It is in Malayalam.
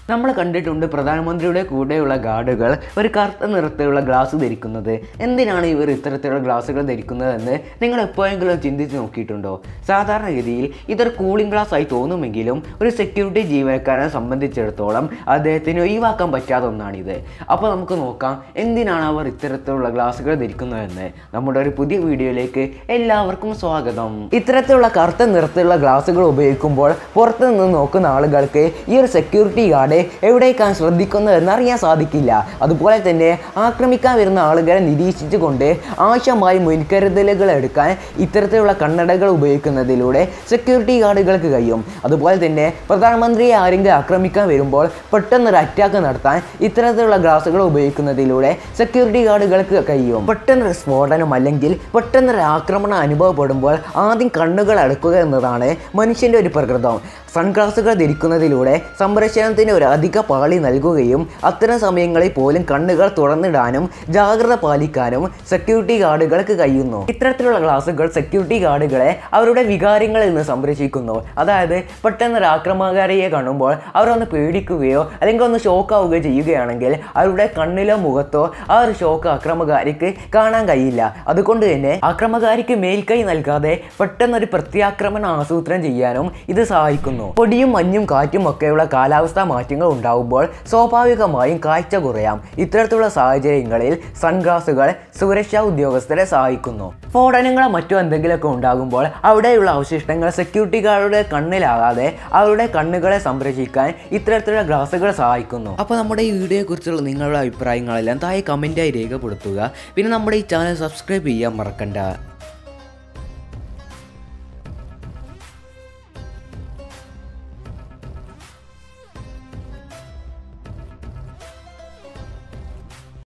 നമ്മൾ കണ്ടിട്ടുണ്ട് പ്രധാനമന്ത്രിയുടെ കൂടെയുള്ള ഗാർഡുകൾ ഒരു കറുത്ത നിറത്തിലുള്ള ഗ്ലാസ് ധരിക്കുന്നത് എന്തിനാണ് ഇവർ ഇത്തരത്തിലുള്ള ഗ്ലാസുകൾ ധരിക്കുന്നതെന്ന് നിങ്ങൾ എപ്പോഴെങ്കിലും ചിന്തിച്ച് നോക്കിയിട്ടുണ്ടോ സാധാരണഗതിയിൽ ഇതൊരു കൂളിംഗ് ഗ്ലാസ് ആയി തോന്നുമെങ്കിലും ഒരു സെക്യൂരിറ്റി ജീവനക്കാരനെ സംബന്ധിച്ചിടത്തോളം അദ്ദേഹത്തിന് ഒഴിവാക്കാൻ പറ്റാത്ത ഒന്നാണിത് അപ്പോൾ നമുക്ക് നോക്കാം എന്തിനാണ് അവർ ഇത്തരത്തിലുള്ള ഗ്ലാസുകൾ ധരിക്കുന്നതെന്ന് നമ്മുടെ ഒരു പുതിയ വീഡിയോയിലേക്ക് എല്ലാവർക്കും സ്വാഗതം ഇത്തരത്തിലുള്ള കറുത്ത നിറത്തിലുള്ള ഗ്ലാസുകൾ ഉപയോഗിക്കുമ്പോൾ പുറത്ത് നിന്ന് നോക്കുന്ന ആളുകൾക്ക് ഈ ഒരു സെക്യൂരിറ്റി ഗാർഡ് എവിടേക്കാണ് ശ്രദ്ധിക്കുന്നതെന്ന് അറിയാൻ സാധിക്കില്ല അതുപോലെ തന്നെ ആക്രമിക്കാൻ വരുന്ന ആളുകളെ നിരീക്ഷിച്ചുകൊണ്ട് ആവശ്യമായ മുൻകരുതലുകൾ എടുക്കാൻ ഇത്തരത്തിലുള്ള കണ്ണടകൾ ഉപയോഗിക്കുന്നതിലൂടെ സെക്യൂരിറ്റി ഗാർഡുകൾക്ക് കഴിയും അതുപോലെ തന്നെ പ്രധാനമന്ത്രിയെ ആരെങ്കിലും ആക്രമിക്കാൻ വരുമ്പോൾ പെട്ടെന്ന് ഒരു അറ്റാക്ക് നടത്താൻ ഇത്തരത്തിലുള്ള ഗ്ലാസുകൾ ഉപയോഗിക്കുന്നതിലൂടെ സെക്യൂരിറ്റി ഗാർഡുകൾക്ക് കഴിയും പെട്ടെന്നൊരു സ്ഫോടനം അല്ലെങ്കിൽ പെട്ടെന്നൊരു ആക്രമണം അനുഭവപ്പെടുമ്പോൾ ആദ്യം കണ്ണുകൾ അടക്കുക എന്നതാണ് മനുഷ്യൻ്റെ ഒരു പ്രകൃതം സൺഗ്ലാസുകൾ ധരിക്കുന്നതിലൂടെ സംരക്ഷണത്തിന് ഒരു അധിക പാളി നൽകുകയും അത്തരം സമയങ്ങളിൽ പോലും കണ്ണുകൾ തുറന്നിടാനും ജാഗ്രത പാലിക്കാനും സെക്യൂരിറ്റി ഗാർഡുകൾക്ക് കഴിയുന്നു ഇത്തരത്തിലുള്ള ഗ്ലാസുകൾ സെക്യൂരിറ്റി ഗാർഡുകളെ അവരുടെ വികാരങ്ങളിൽ നിന്ന് സംരക്ഷിക്കുന്നു അതായത് പെട്ടെന്ന് ഒരു ആക്രമണകാരിയെ കാണുമ്പോൾ അവരൊന്ന് പേടിക്കുകയോ അല്ലെങ്കിൽ ഒന്ന് ഷോക്ക് ആവുകയോ ചെയ്യുകയാണെങ്കിൽ അവരുടെ കണ്ണിലോ മുഖത്തോ ആ ഒരു ഷോക്ക് ആക്രമകാരിക്ക് കാണാൻ കഴിയില്ല അതുകൊണ്ട് തന്നെ ആക്രമകാരിക്ക് മേൽക്കൈ നൽകാതെ പെട്ടെന്നൊരു പ്രത്യാക്രമണം ആസൂത്രണം ചെയ്യാനും ഇത് സഹായിക്കുന്നു പൊടിയും മഞ്ഞും കാറ്റും ഒക്കെയുള്ള കാലാവസ്ഥാ മാറ്റങ്ങൾ ഉണ്ടാകുമ്പോൾ സ്വാഭാവികമായും കാഴ്ച കുറയാം ഇത്തരത്തിലുള്ള സാഹചര്യങ്ങളിൽ സൺഗ്ലാസുകൾ സുരക്ഷാ ഉദ്യോഗസ്ഥരെ സഹായിക്കുന്നു സ്ഫോടനങ്ങളോ മറ്റോ എന്തെങ്കിലുമൊക്കെ ഉണ്ടാകുമ്പോൾ അവിടെയുള്ള അവശിഷ്ടങ്ങൾ സെക്യൂരിറ്റി ഗാർഡുടെ കണ്ണിലാകാതെ അവരുടെ കണ്ണുകളെ സംരക്ഷിക്കാൻ ഇത്തരത്തിലുള്ള ഗ്ലാസുകൾ സഹായിക്കുന്നു അപ്പോൾ നമ്മുടെ ഈ വീഡിയോയെ കുറിച്ചുള്ള നിങ്ങളുടെ അഭിപ്രായങ്ങളെല്ലാം താഴെ കമൻറ്റായി രേഖപ്പെടുത്തുക പിന്നെ നമ്മുടെ ഈ ചാനൽ സബ്സ്ക്രൈബ് ചെയ്യാൻ മറക്കണ്ട